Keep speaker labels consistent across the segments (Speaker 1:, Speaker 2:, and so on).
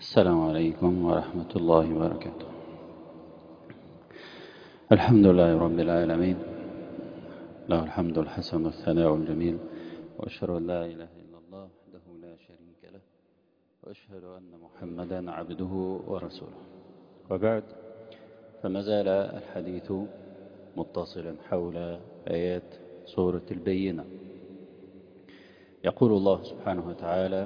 Speaker 1: السلام عليكم ورحمة الله وبركاته الحمد لله رب العالمين له الحمد الحسن والثناء الجميل وأشهد أن لا إله إلا الله وحده لا شريك له وأشهد أن محمدا عبده ورسوله وبعد فما زال الحديث متصلا حول آيات سورة البينة يقول الله سبحانه وتعالى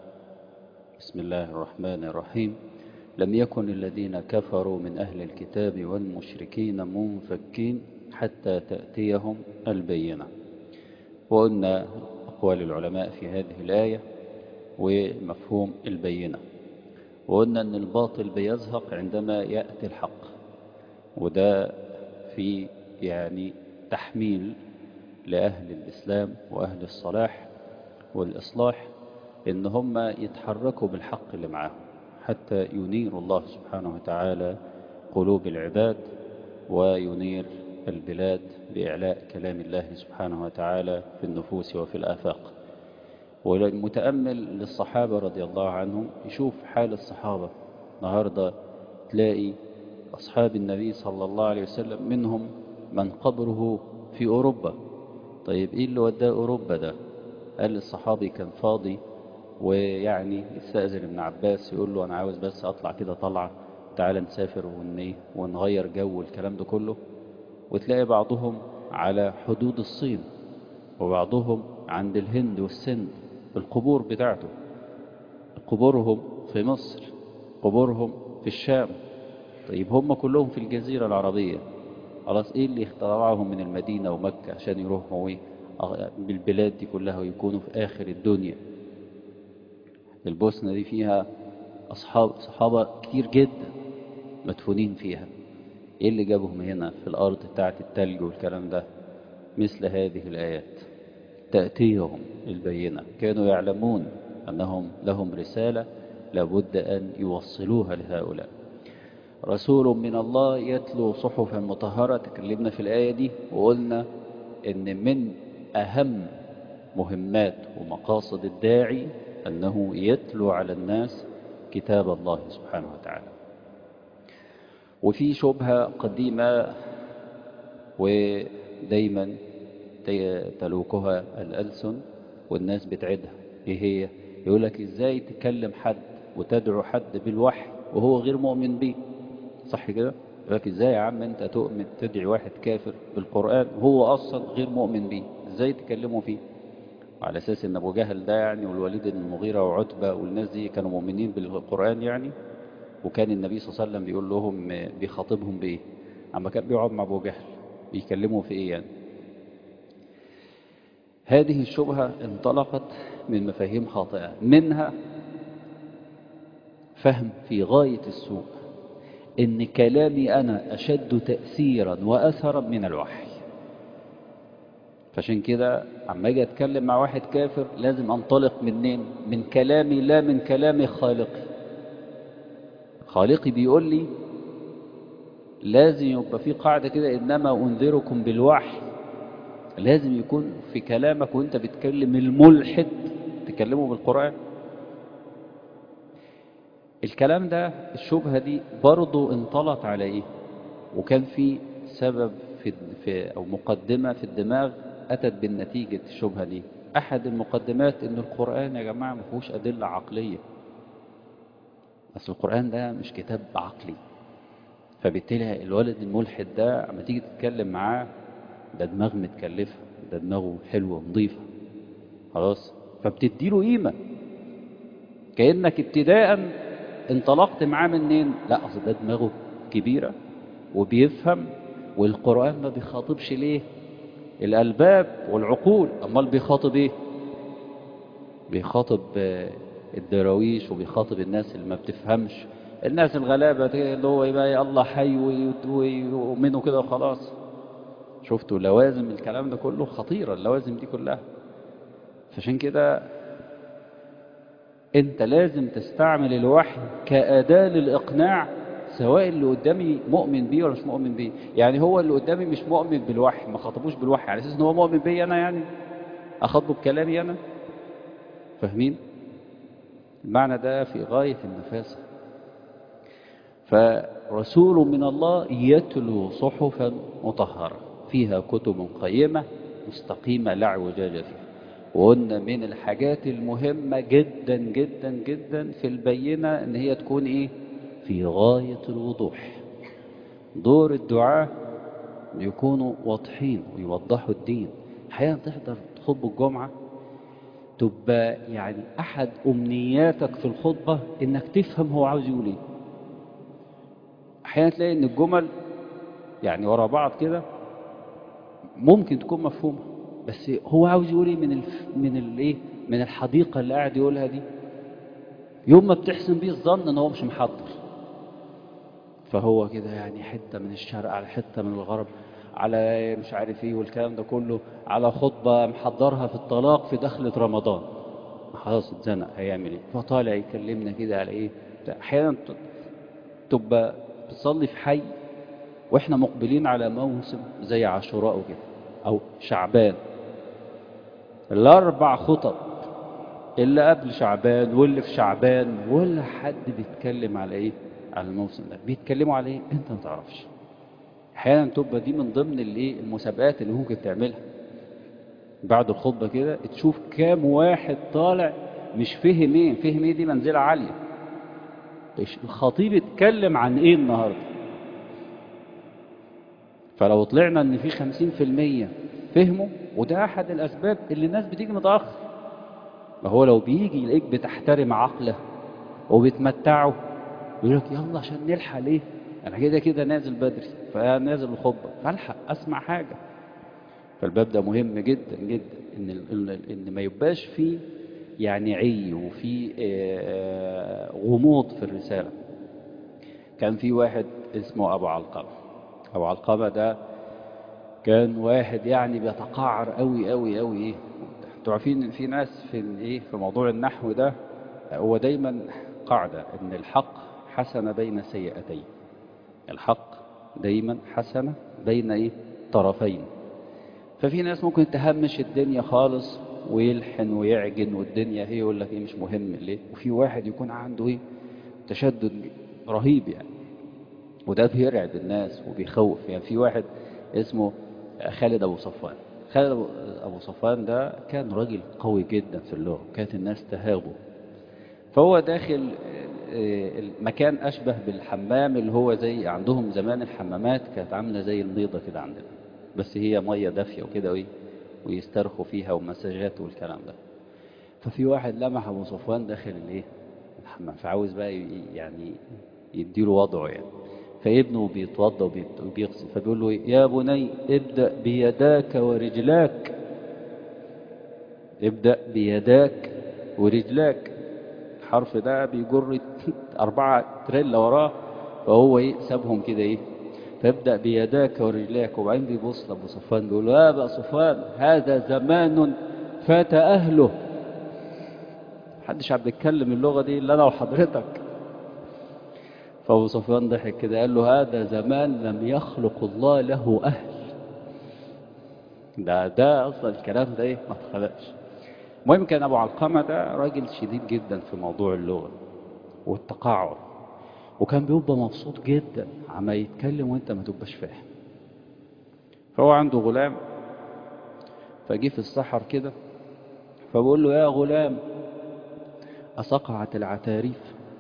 Speaker 1: بسم الله الرحمن الرحيم لم يكن الذين كفروا من أهل الكتاب والمشركين منفكين حتى تأتيهم البينة وقلنا أقوال العلماء في هذه الآية ومفهوم البينة وقلنا أن الباطل بيزهق عندما يأتي الحق وده في يعني تحميل لأهل الإسلام وأهل الصلاح والإصلاح إن هم يتحركوا بالحق اللي معاهم حتى ينير الله سبحانه وتعالى قلوب العباد وينير البلاد بإعلاء كلام الله سبحانه وتعالى في النفوس وفي الآفاق والمتأمل للصحابة رضي الله عنهم يشوف حال الصحابة النهاردة تلاقي أصحاب النبي صلى الله عليه وسلم منهم من قبره في أوروبا طيب إيه اللي وداه أوروبا ده قال الصحابي كان فاضي ويعني يستأذن ابن عباس يقول له أنا عاوز بس أطلع كده طلعة تعالى نسافر ونغير جو الكلام ده كله وتلاقي بعضهم على حدود الصين وبعضهم عند الهند والسند القبور بتاعته قبورهم في مصر قبورهم في الشام طيب هم كلهم في الجزيرة العربية خلاص ايه اللي اخترعهم من المدينة ومكة عشان يروحوا ايه بالبلاد دي كلها ويكونوا في آخر الدنيا البوسنة دي فيها أصحاب صحابة كتير جدا مدفونين فيها إيه اللي جابهم هنا في الأرض بتاعت التلج والكلام ده مثل هذه الآيات تأتيهم البينة كانوا يعلمون أنهم لهم رسالة لابد أن يوصلوها لهؤلاء رسول من الله يتلو صحفا مطهرة تكلمنا في الآية دي وقلنا إن من أهم مهمات ومقاصد الداعي أنه يتلو على الناس كتاب الله سبحانه وتعالى وفي شبهة قديمة ودايما تلوكها الألسن والناس بتعدها ايه هي يقول لك ازاي تكلم حد وتدعو حد بالوحي وهو غير مؤمن به صح كده يقول لك ازاي يا عم انت تؤمن تدعي واحد كافر بالقرآن وهو اصلا غير مؤمن به ازاي تكلمه فيه على اساس ان ابو جهل ده يعني والوليد بن المغيرة وعتبة والناس دي كانوا مؤمنين بالقرآن يعني وكان النبي صلى الله عليه وسلم بيقول لهم بيخاطبهم بايه اما كان بيقعد مع ابو جهل بيكلموا في ايه يعني هذه الشبهة انطلقت من مفاهيم خاطئة منها فهم في غاية السوء ان كلامي انا اشد تأثيرا واثرا من الوحي فعشان كده عما اجي اتكلم مع واحد كافر لازم انطلق منين من كلامي لا من كلام خالقي خالقي بيقول لي لازم يبقى في قاعدة كده انما انذركم بالوحي لازم يكون في كلامك وانت بتكلم الملحد تكلمه بالقرآن الكلام ده الشبهة دي برضو انطلت على ايه وكان في سبب في, في او مقدمة في الدماغ اتت بالنتيجة الشبهة دي احد المقدمات ان القرآن يا جماعة ما فيهوش ادلة عقلية بس القرآن ده مش كتاب عقلي فبالتالي الولد الملحد ده اما تيجي تتكلم معاه ده دماغ متكلفة ده دماغه حلوة نظيفة خلاص فبتديله قيمة كأنك ابتداء انطلقت معاه منين لا اصل ده دماغه كبيرة وبيفهم والقرآن ما بيخاطبش ليه الألباب والعقول أمال بيخاطب ايه بيخاطب الدراويش وبيخاطب الناس اللي ما بتفهمش الناس الغلابة اللي هو يبقى الله حي ويؤمنوا كده وخلاص شفتوا لوازم الكلام ده كله خطيرة اللوازم دي كلها فعشان كده انت لازم تستعمل الوحي كأداة للإقناع سواء اللي قدامي مؤمن بيه ولا مش مؤمن بيه يعني هو اللي قدامي مش مؤمن بالوحي ما خاطبوش بالوحي على اساس ان هو مؤمن بيه انا يعني اخاطبه بكلامي انا فاهمين المعنى ده في غاية النفاسة فرسول من الله يتلو صحفا مطهرة فيها كتب قيمة مستقيمة لا اعوجاج فيها وقلنا من الحاجات المهمة جدا جدا جدا في البينة ان هي تكون ايه في غاية الوضوح دور الدعاء يكونوا واضحين ويوضحوا الدين احيانا تحضر خطبة الجمعة تبقى يعني احد امنياتك في الخطبة انك تفهم هو عاوز يقول ايه احيانا تلاقي ان الجمل يعني ورا بعض كده ممكن تكون مفهومة بس هو عاوز يقول ايه من الف... من الايه من الحديقة اللي قاعد يقولها دي يوم ما بتحسن بيه الظن ان هو مش محضر فهو كده يعني حتة من الشرق على حتة من الغرب على مش عارف ايه والكلام ده كله على خطبة محضرها في الطلاق في دخلة رمضان خلاص اتزنق هيعمل ايه فطالع يكلمنا كده على ايه احيانا تبقى بتصلي في حي واحنا مقبلين على موسم زي عاشوراء وكده او شعبان الاربع خطب اللي قبل شعبان واللي في شعبان ولا حد بيتكلم على ايه على الموسم ده بيتكلموا على ايه انت ما تعرفش احيانا تبقى دي من ضمن الايه المسابقات اللي ممكن تعملها بعد الخطبه كده تشوف كام واحد طالع مش فهم ايه فهم ايه دي منزله عاليه الخطيب اتكلم عن ايه النهارده فلو طلعنا ان في خمسين في المية فهموا وده احد الاسباب اللي الناس بتيجي متأخر ما هو لو بيجي يلاقيك بتحترم عقله وبتمتعه يقول لك يلا عشان نلحق ليه انا كده كده نازل بدري فنازل الخطبه فالحق اسمع حاجه فالباب ده مهم جدا جدا ان ان ما يبقاش فيه يعني عي وفي غموض في الرساله كان في واحد اسمه ابو علقمه ابو علقمه ده كان واحد يعني بيتقعر قوي قوي قوي ايه انتوا عارفين ان في ناس في ايه في موضوع النحو ده هو دايما قاعده ان الحق حسن بين سيئتين الحق دايما حسنة بين ايه طرفين ففي ناس ممكن تهمش الدنيا خالص ويلحن ويعجن والدنيا هي يقول لك ايه مش مهم ليه وفي واحد يكون عنده ايه تشدد رهيب يعني وده بيرعب الناس وبيخوف يعني في واحد اسمه خالد ابو صفوان خالد ابو صفوان ده كان راجل قوي جدا في اللغه كانت الناس تهابه فهو داخل المكان أشبه بالحمام اللي هو زي عندهم زمان الحمامات كانت عاملة زي النيضة كده عندنا بس هي مية دافية وكده وإيه ويسترخوا فيها ومساجات والكلام ده ففي واحد لمح أبو صفوان داخل الإيه الحمام فعاوز بقى يعني يديله وضعه يعني فابنه بيتوضى وبيغسل فبيقول له يا بني ابدأ بيداك ورجلاك ابدأ بيداك ورجلاك الحرف ده بيجر أربعة تريلا وراه فهو إيه سابهم كده إيه فيبدأ بيداك ورجلاك وبعدين بيبص لأبو صفوان بيقول له يا أبا صفوان هذا زمان فات أهله محدش عم بيتكلم اللغة دي إلا أنا وحضرتك فأبو صفوان ضحك كده قال له هذا زمان لم يخلق الله له أهل ده ده أصلا الكلام ده إيه ما اتخلقش المهم كان أبو علقمة ده راجل شديد جدا في موضوع اللغة والتقاعر وكان بيبقى مبسوط جدا عما يتكلم وانت ما تبقاش فاهم فهو عنده غلام فجي في السحر كده فبقول له يا غلام أسقعت العتاريف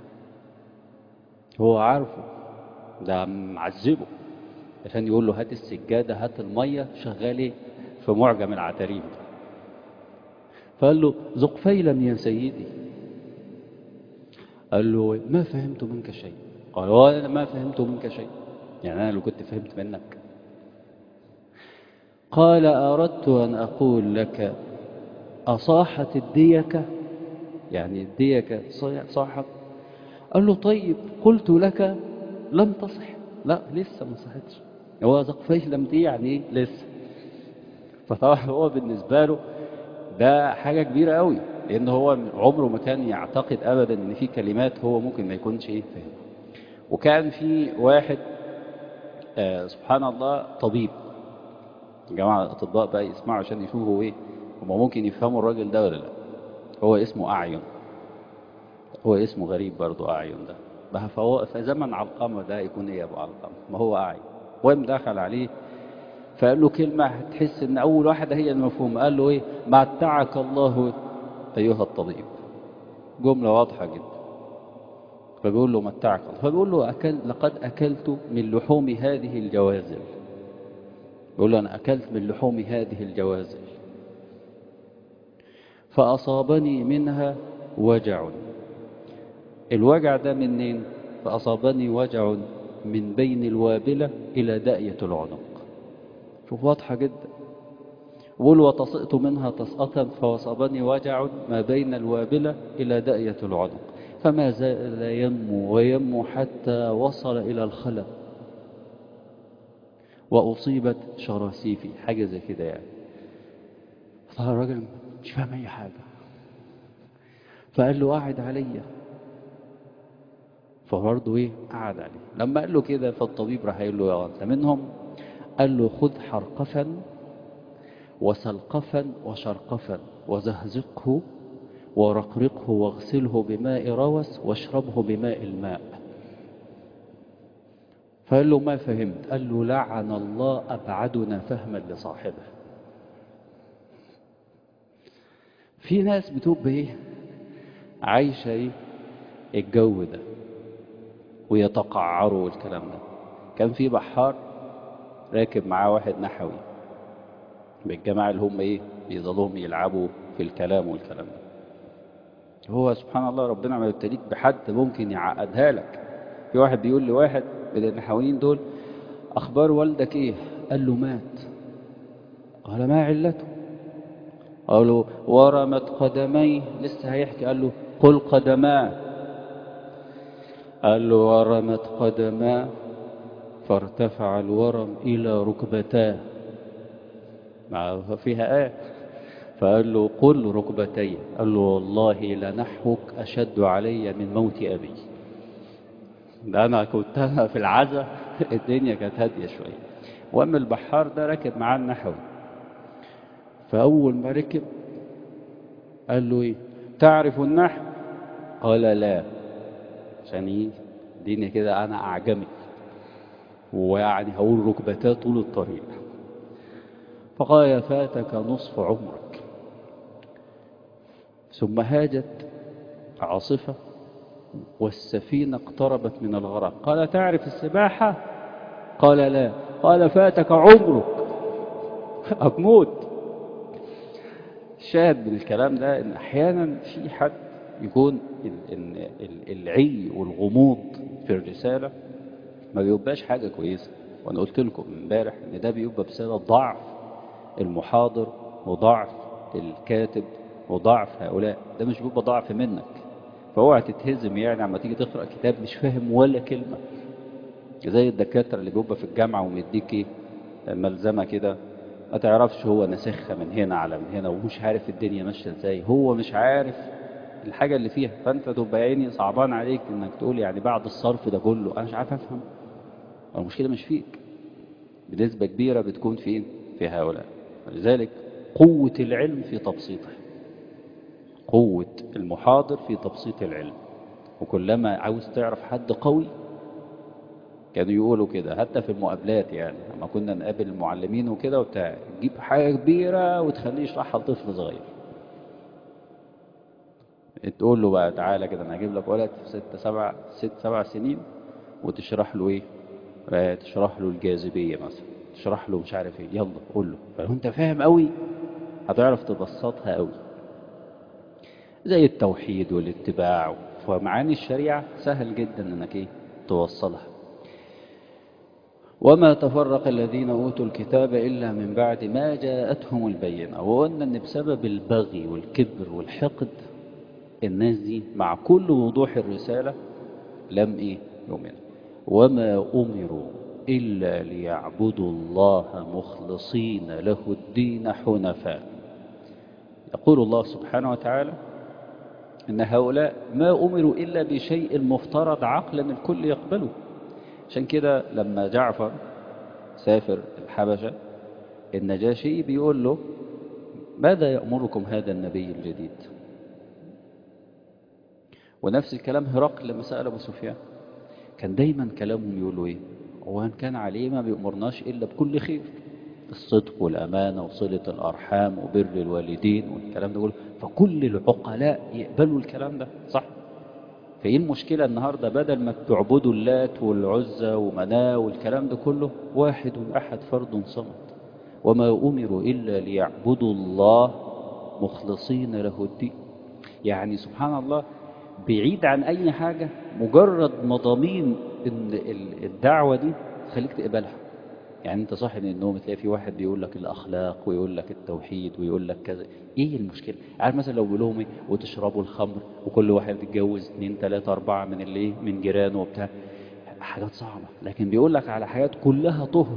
Speaker 1: هو عارفه ده معذبه عشان يقول له هات السجادة هات المية شغال ايه في معجم العتاريف ده فقال له ذق فيلا يا سيدي قال له ما فهمت منك شيء قال وانا ما فهمت منك شيء يعني انا لو كنت فهمت منك قال اردت ان اقول لك اصاحت الديكه يعني الديكه صاحت قال له طيب قلت لك لم تصح لا لسه ما صحتش هو ذق فيلم دي يعني ايه لسه فطبعا هو بالنسبه له ده حاجة كبيرة قوي لأن هو عمره ما كان يعتقد أبدا إن في كلمات هو ممكن ما يكونش إيه فاهم وكان في واحد آه سبحان الله طبيب جماعة الأطباء بقى يسمعوا عشان يشوفوا إيه هم ممكن يفهموا الراجل ده ولا لا هو اسمه أعين هو اسمه غريب برضو أعين ده بقى فهو في زمن علقمة ده يكون إيه يا أبو علقمة ما هو أعين وقام دخل عليه فقال له كلمة تحس إن أول واحدة هي المفهوم قال له إيه متعك الله أيها الطبيب جملة واضحة جدا فبيقول له متعك الله فبيقول له أكل لقد أكلت من لحوم هذه الجوازل بيقول له أنا أكلت من لحوم هذه الجوازل فأصابني منها وجع الوجع ده منين فأصابني وجع من بين الوابلة إلى داءية العنق شوف واضحة جدا بيقول وتصئت منها تسقطا فوصبني وجع ما بين الوابلة إلى داءية العنق فما زال ينمو وينمو حتى وصل إلى الخلق وأصيبت شراسيفي حاجة زي كده يعني فطلع الراجل مش فاهم أي حاجة فقال له قاعد عليا فبرضه ايه قعد عليه لما قال له كده فالطبيب راح قال له يا انت منهم قال له خذ حرقفا وسلقفا وشرقفا وزهزقه ورقرقه واغسله بماء روس واشربه بماء الماء فقال له ما فهمت قال له لعن الله أبعدنا فهما لصاحبه في ناس بتبقى ايه عايشة ايه الجو ده ويتقعروا والكلام ده كان في بحار راكب معاه واحد نحوي بالجماعة اللي هم ايه بيظلوهم يلعبوا في الكلام والكلام ده هو سبحان الله ربنا ما يبتليك بحد ممكن يعقدها لك في واحد بيقول لواحد من النحويين دول اخبار والدك ايه قال له مات قال ما علته قال له ورمت قدميه لسه هيحكي قال له قل قدماه قال له ورمت قدماه فارتفع الورم إلى ركبتاه مع فيها آية فقال له قل ركبتي قال له والله لنحوك أشد علي من موت أبي ده أنا كنت أنا في العزة الدنيا كانت هادية شوية وأما البحار ده ركب معاه النحوي فأول ما ركب قال له إيه تعرف النحو قال لا عشان إيه الدنيا كده أنا أعجمي ويعني هقول ركبتاه طول الطريق فقال يا فاتك نصف عمرك ثم هاجت عاصفة والسفينة اقتربت من الغرق قال تعرف السباحة قال لا قال فاتك عمرك أموت شاهد من الكلام ده ان احيانا في حد يكون العي والغموض في الرسالة ما بيبقاش حاجة كويسة وانا قلت لكم امبارح ان ده بيبقى بسبب ضعف المحاضر وضعف الكاتب وضعف هؤلاء ده مش بيبقى ضعف منك فاوعى تتهزم يعني عما تيجي تقرأ كتاب مش فاهم ولا كلمة زي الدكاترة اللي بيبقى في الجامعة ومديك ايه ملزمة كده ما تعرفش هو نسخها من هنا على من هنا ومش عارف الدنيا ماشيه ازاي هو مش عارف الحاجة اللي فيها فانت تبقى عيني صعبان عليك انك تقول يعني بعد الصرف ده كله انا مش عارف افهم المشكلة مش فيك بنسبة كبيرة بتكون فين في هؤلاء ولذلك قوة العلم في تبسيطه قوة المحاضر في تبسيط العلم وكلما عاوز تعرف حد قوي كانوا يقولوا كده حتى في المقابلات يعني لما كنا نقابل المعلمين وكده وبتاع تجيب حاجة كبيرة وتخليه يشرحها لطفل صغير تقول له بقى تعالى كده انا هجيب لك ولد في ست سبع ست سبع سنين وتشرح له ايه تشرح له الجاذبية مثلا تشرح له مش عارف ايه يلا قول له فلو انت فاهم قوي هتعرف تبسطها قوي زي التوحيد والاتباع فمعاني الشريعة سهل جدا انك ايه توصلها وما تفرق الذين أوتوا الكتاب إلا من بعد ما جاءتهم البينة وقلنا أن بسبب البغي والكبر والحقد الناس دي مع كل وضوح الرسالة لم إيه يؤمن وما أمروا إلا ليعبدوا الله مخلصين له الدين حنفاء يقول الله سبحانه وتعالى إن هؤلاء ما أمروا إلا بشيء مفترض عقلا الكل يقبله عشان كده لما جعفر سافر الحبشة النجاشي بيقول له ماذا يأمركم هذا النبي الجديد ونفس الكلام هرقل لما سأل أبو سفيان كان دايما كلامهم يقولوا إيه هو إن كان عليه ما بيأمرناش إلا بكل خير الصدق والأمانة وصلة الأرحام وبر الوالدين والكلام ده كله فكل العقلاء يقبلوا الكلام ده صح فإيه المشكلة النهاردة بدل ما تعبدوا اللات والعزى ومناه والكلام ده كله واحد أحد فرد صمد وما أمروا إلا ليعبدوا الله مخلصين له الدين يعني سبحان الله بعيد عن أي حاجة مجرد مضامين إن الدعوة دي خليك تقبلها يعني انت صاحي من النوم تلاقي في واحد بيقول لك الاخلاق ويقول لك التوحيد ويقول لك كذا ايه المشكله عارف مثلا لو بيقول لهم ايه وتشربوا الخمر وكل واحد يتجوز اثنين ثلاثه اربعه من اللي من جيرانه وبتاع حاجات صعبه لكن بيقول لك على حاجات كلها طهر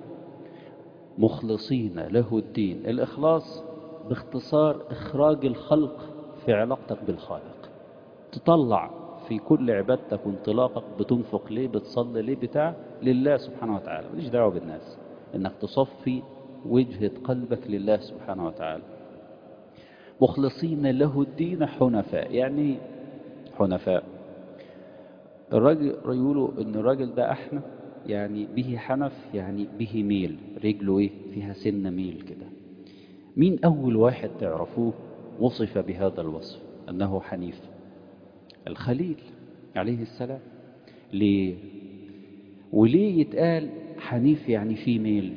Speaker 1: مخلصين له الدين الاخلاص باختصار اخراج الخلق في علاقتك بالخالق تطلع في كل عبادتك وانطلاقك بتنفق ليه بتصلي ليه بتاع لله سبحانه وتعالى ماليش دعوه بالناس انك تصفي وجهة قلبك لله سبحانه وتعالى مخلصين له الدين حنفاء يعني حنفاء الراجل يقولوا ان الراجل ده احنف يعني به حنف يعني به ميل رجله ايه فيها سن ميل كده مين اول واحد تعرفوه وصف بهذا الوصف انه حنيف الخليل عليه السلام ليه وليه يتقال حنيف يعني فيه ميل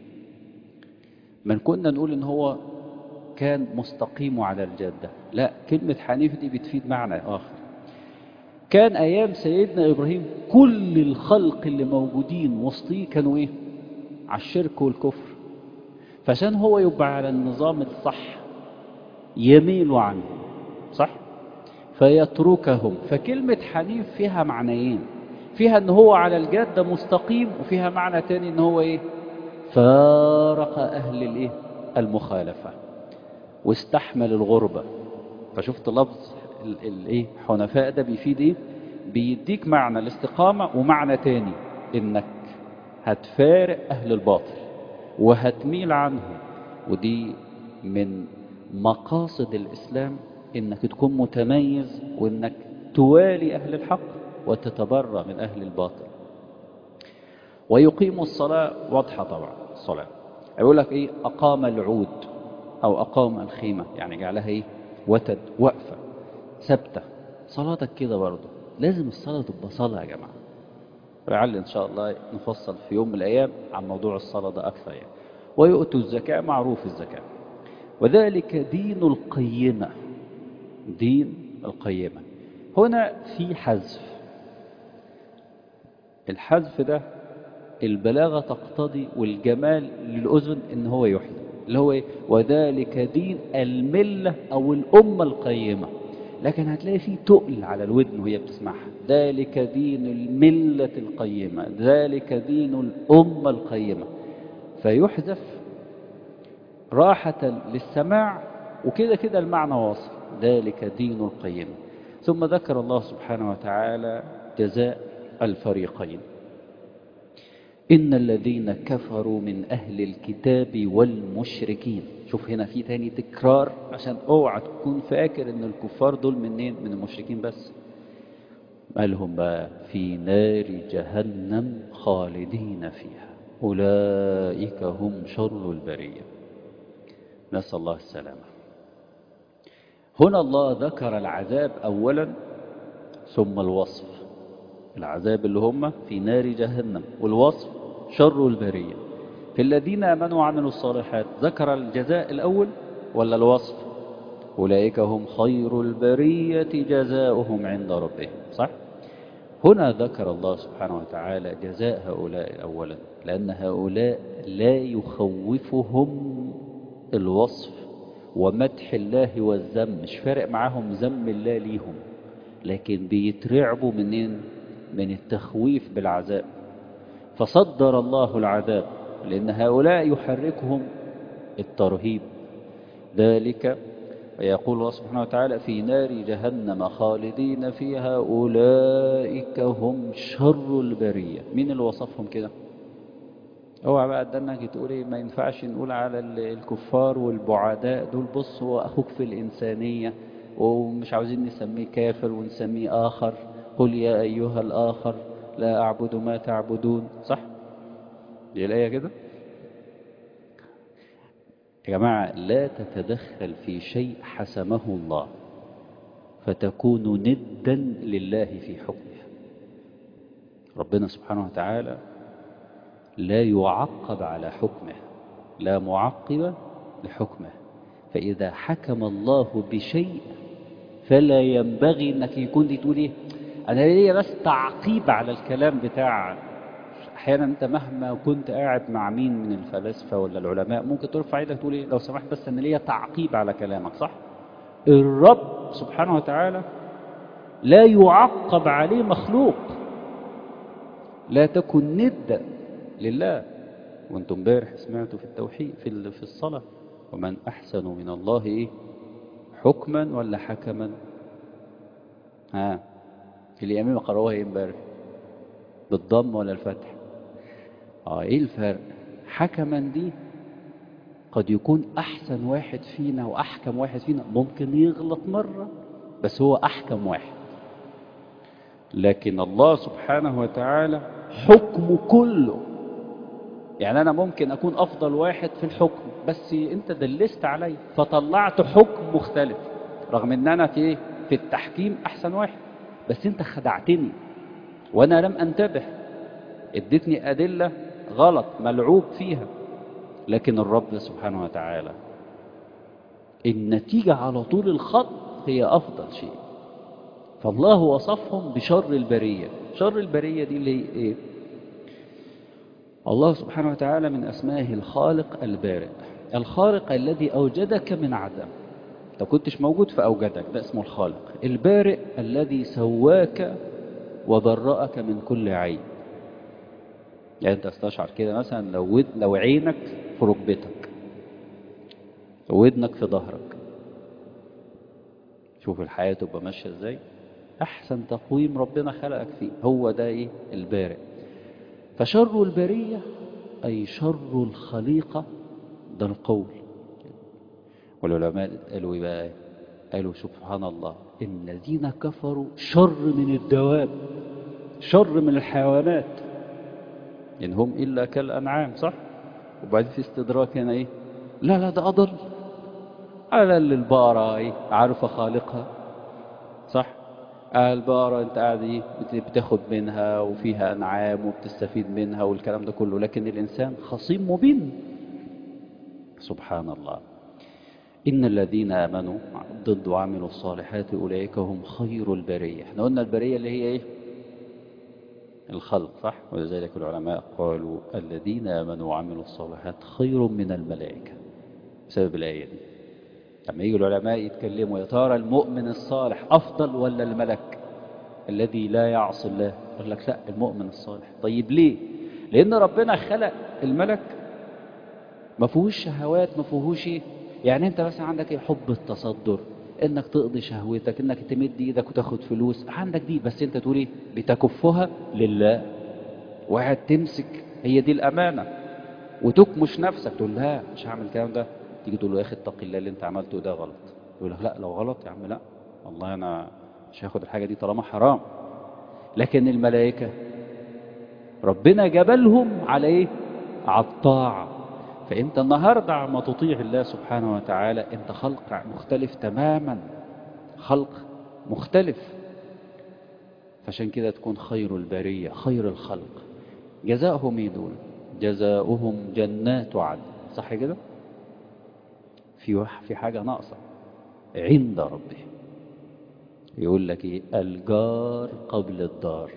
Speaker 1: من كنا نقول ان هو كان مستقيم على الجادة لا كلمة حنيف دي بتفيد معنى آخر كان أيام سيدنا إبراهيم كل الخلق اللي موجودين وسطيه كانوا إيه على الشرك والكفر فعشان هو يبقى على النظام الصح يميل عنه صح فيتركهم فكلمة حنيف فيها معنيين فيها ان هو على الجادة مستقيم وفيها معنى تاني ان هو ايه فارق اهل الايه المخالفة واستحمل الغربة فشفت لفظ الايه حنفاء ده بيفيد ايه بيديك معنى الاستقامة ومعنى تاني انك هتفارق اهل الباطل وهتميل عنهم ودي من مقاصد الاسلام انك تكون متميز وانك توالي اهل الحق وتتبرى من اهل الباطل ويقيم الصلاة واضحة طبعا الصلاة يقول لك ايه اقام العود او اقام الخيمة يعني جعلها ايه وتد وقفة ثابتة صلاتك كده برضه لازم الصلاة تبقى صلاة يا جماعة لعل ان شاء الله نفصل في يوم من الايام عن موضوع الصلاة ده اكثر يعني ويؤتوا الزكاة معروف الزكاة وذلك دين القيمة دين القيمة هنا في حذف الحذف ده البلاغة تقتضي والجمال للأذن إن هو يحيي اللي هو إيه؟ وذلك دين الملة أو الأمة القيمة لكن هتلاقي فيه تقل على الودن وهي بتسمعها ذلك دين الملة القيمة ذلك دين الأمة القيمة فيحذف راحة للسماع وكده كده المعنى واصل ذلك دين القيمة ثم ذكر الله سبحانه وتعالى جزاء الفريقين إن الذين كفروا من أهل الكتاب والمشركين شوف هنا في تاني تكرار عشان اوعى تكون فاكر ان الكفار دول منين من المشركين بس مالهم بقى في نار جهنم خالدين فيها أولئك هم شر البرية نسأل الله السلامة هنا الله ذكر العذاب أولا ثم الوصف العذاب اللي هم في نار جهنم والوصف شر البرية في الذين آمنوا وعملوا الصالحات ذكر الجزاء الأول ولا الوصف أولئك هم خير البرية جزاؤهم عند ربهم صح هنا ذكر الله سبحانه وتعالى جزاء هؤلاء أولا لأن هؤلاء لا يخوفهم الوصف ومدح الله والذم مش فارق معاهم ذم الله ليهم لكن بيترعبوا منين من التخويف بالعذاب فصدر الله العذاب لأن هؤلاء يحركهم الترهيب ذلك ويقول الله سبحانه وتعالى في نار جهنم خالدين فيها أولئك هم شر البرية مين اللي وصفهم كده اوعى بقى قدامك تقول ايه ما ينفعش نقول على الكفار والبعداء دول بص هو اخوك في الانسانيه ومش عاوزين نسميه كافر ونسميه آخر قل يا أيها الآخر لا أعبد ما تعبدون صح دي الآية كده يا جماعة لا تتدخل في شيء حسمه الله فتكون ندا لله في حكمه ربنا سبحانه وتعالى لا يعقب على حكمه لا معقب لحكمه فإذا حكم الله بشيء فلا ينبغي انك يكون دي تقول ايه انا ليا بس تعقيب على الكلام بتاع احيانا انت مهما كنت قاعد مع مين من الفلاسفه ولا العلماء ممكن ترفع ايدك تقول ايه لو سمحت بس انا ليا تعقيب على كلامك صح الرب سبحانه وتعالى لا يعقب عليه مخلوق لا تكن ندا لله وانتم امبارح سمعتوا في التوحيد في في الصلاه ومن احسن من الله ايه حكما ولا حكما ها في اليمين قروها ايه امبارح بالضم ولا الفتح اه ايه الفرق حكما دي قد يكون احسن واحد فينا واحكم واحد فينا ممكن يغلط مرة بس هو احكم واحد لكن الله سبحانه وتعالى حكمه كله يعني انا ممكن اكون افضل واحد في الحكم بس انت دلست علي فطلعت حكم مختلف رغم ان انا في ايه في التحكيم احسن واحد بس انت خدعتني وانا لم انتبه اديتني ادله غلط ملعوب فيها لكن الرب سبحانه وتعالى النتيجه على طول الخط هي افضل شيء فالله وصفهم بشر البريه شر البريه دي اللي هي ايه الله سبحانه وتعالى من أسمائه الخالق البارئ الخالق الذي أوجدك من عدم لو كنتش موجود فأوجدك ده اسمه الخالق البارئ الذي سواك وبرأك من كل عيب يعني انت استشعر كده مثلا لو, ود لو عينك في ركبتك ودنك في ظهرك شوف الحياة تبقى ماشية ازاي احسن تقويم ربنا خلقك فيه هو ده ايه البارئ فشر البرية أي شر الخليقة ده القول والعلماء قالوا إيه بقى قالوا سبحان الله إن الذين كفروا شر من الدواب شر من الحيوانات إن هم إلا كالأنعام صح وبعدين في استدراك هنا إيه لا لا ده أضل على اللي البقرة إيه عارفة خالقها صح البقرة انت قاعد ايه بتاخد منها وفيها انعام وبتستفيد منها والكلام ده كله لكن الانسان خصيم مبين سبحان الله ان الذين امنوا ضد وعملوا الصالحات اولئك هم خير البريه احنا قلنا البريه اللي هي ايه الخلق صح ولذلك العلماء قالوا الذين امنوا وعملوا الصالحات خير من الملائكه بسبب الايه دي لما يجي العلماء يتكلموا يا ترى المؤمن الصالح أفضل ولا الملك الذي لا يعصي الله يقول لك لا المؤمن الصالح طيب ليه لأن ربنا خلق الملك ما فيهوش شهوات ما فيهوش ايه يعني انت مثلا عندك ايه حب التصدر انك تقضي شهوتك انك تمد ايدك وتاخد فلوس عندك دي بس انت تقول ايه بتكفها لله وقاعد تمسك هي دي الامانه وتكمش نفسك تقول لا مش هعمل الكلام ده تيجي تقول له يا اخي اتق الله اللي انت عملته ده غلط يقول لك لا لو غلط يا عم لا والله انا مش هاخد الحاجه دي طالما حرام لكن الملائكه ربنا جبلهم على ايه على الطاعه فانت النهارده عما تطيع الله سبحانه وتعالى انت خلق مختلف تماما خلق مختلف فعشان كده تكون خير البريه خير الخلق جزاؤهم ايه دول جزاؤهم جنات عدن صح كده في في حاجة ناقصة عند ربه يقول لك ايه الجار قبل الدار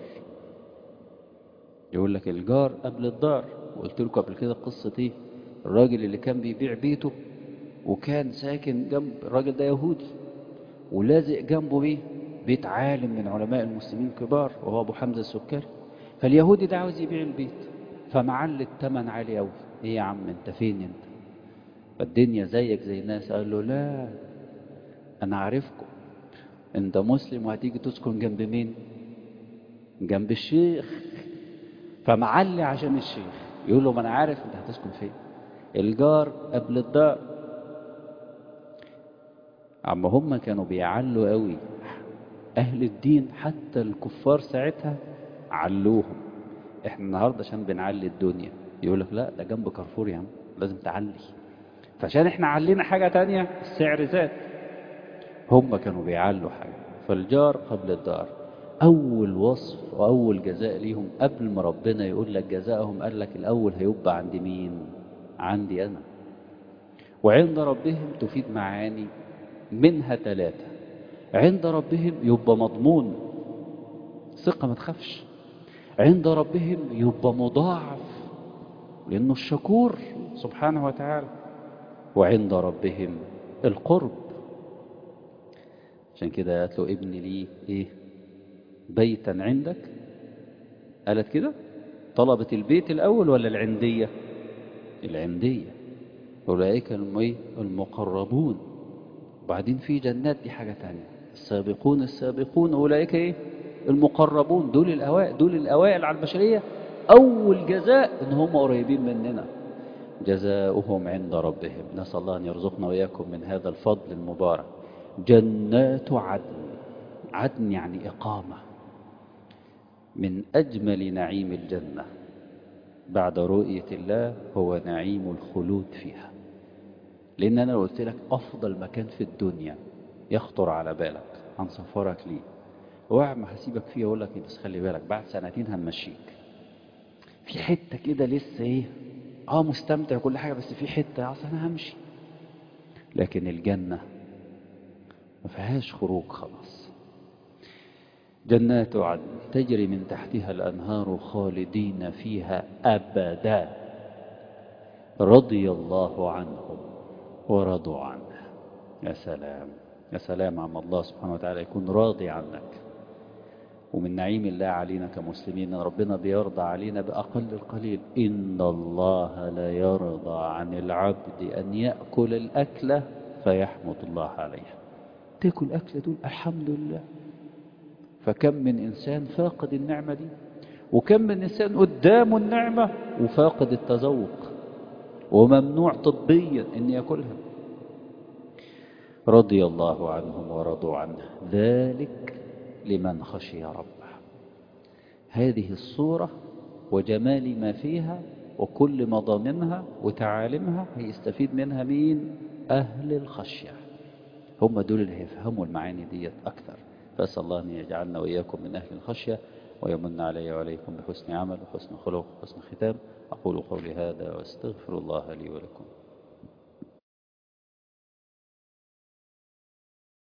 Speaker 1: يقول لك الجار قبل الدار وقلت لكم قبل كده قصة ايه الراجل اللي كان بيبيع بيته وكان ساكن جنب الراجل ده يهودي ولازق جنبه ايه بيت عالم من علماء المسلمين كبار وهو ابو حمزة السكري فاليهودي ده عاوز يبيع البيت فمعل الثمن عالي قوي ايه يا عم انت فين انت فالدنيا زيك زي الناس قال له لا انا عارفكم انت مسلم وهتيجي تسكن جنب مين جنب الشيخ فمعلي عشان الشيخ يقول له ما انا عارف انت هتسكن فين الجار قبل الدار عما هم كانوا بيعلوا قوي أهل الدين حتى الكفار ساعتها علوهم احنا النهاردة عشان بنعلي الدنيا يقول لك لا ده جنب كارفور يا عم لازم تعلي فعشان احنا علينا حاجة تانية السعر زاد هم كانوا بيعلوا حاجة فالجار قبل الدار أول وصف وأول جزاء ليهم قبل ما ربنا يقول لك جزاءهم قال لك الأول هيبقى عند مين عندي أنا وعند ربهم تفيد معاني منها ثلاثة عند ربهم يبقى مضمون ثقة ما تخافش عند ربهم يبقى مضاعف لأنه الشكور سبحانه وتعالى وعند ربهم القرب عشان كده قالت له ابن لي ايه بيتا عندك قالت كده طلبت البيت الأول ولا العندية العندية أولئك المقربون وبعدين في جنات دي حاجة تانية السابقون السابقون أولئك إيه المقربون دول الأوائل دول الأوائل على البشرية أول جزاء إن هم قريبين مننا جزاؤهم عند ربهم نسأل الله أن يرزقنا وإياكم من هذا الفضل المبارك جنات عدن عدن يعني إقامة من أجمل نعيم الجنة بعد رؤية الله هو نعيم الخلود فيها لأن أنا لو قلت لك أفضل مكان في الدنيا يخطر على بالك عن سفرك ليه واحد ما هسيبك فيه أقول لك بس خلي بالك بعد سنتين هنمشيك في حتة كده لسه إيه آه مستمتع كل حاجة بس في حتة أصل أنا همشي لكن الجنة ما فيهاش خروج خلاص جنات عدن تجري من تحتها الأنهار خالدين فيها أبدا رضي الله عنهم ورضوا عنه يا سلام يا سلام عم الله سبحانه وتعالى يكون راضي عنك ومن نعيم الله علينا كمسلمين ربنا بيرضى علينا بأقل القليل إن الله لا يرضى عن العبد أن يأكل الأكلة فيحمد الله عليها تاكل أكلة تقول الحمد لله فكم من إنسان فاقد النعمة دي وكم من إنسان قدامه النعمة وفاقد التذوق وممنوع طبيا أن يأكلها رضي الله عنهم ورضوا عنه ذلك لمن خشي ربه هذه الصورة وجمال ما فيها وكل مضامنها وتعاليمها هيستفيد منها مين أهل الخشية هم دول اللي هيفهموا المعاني ديت أكثر فأسأل الله أن يجعلنا وإياكم من أهل الخشية ويمن علي وعليكم بحسن عمل وحسن خلق وحسن ختام أقول قولي هذا وأستغفر الله لي ولكم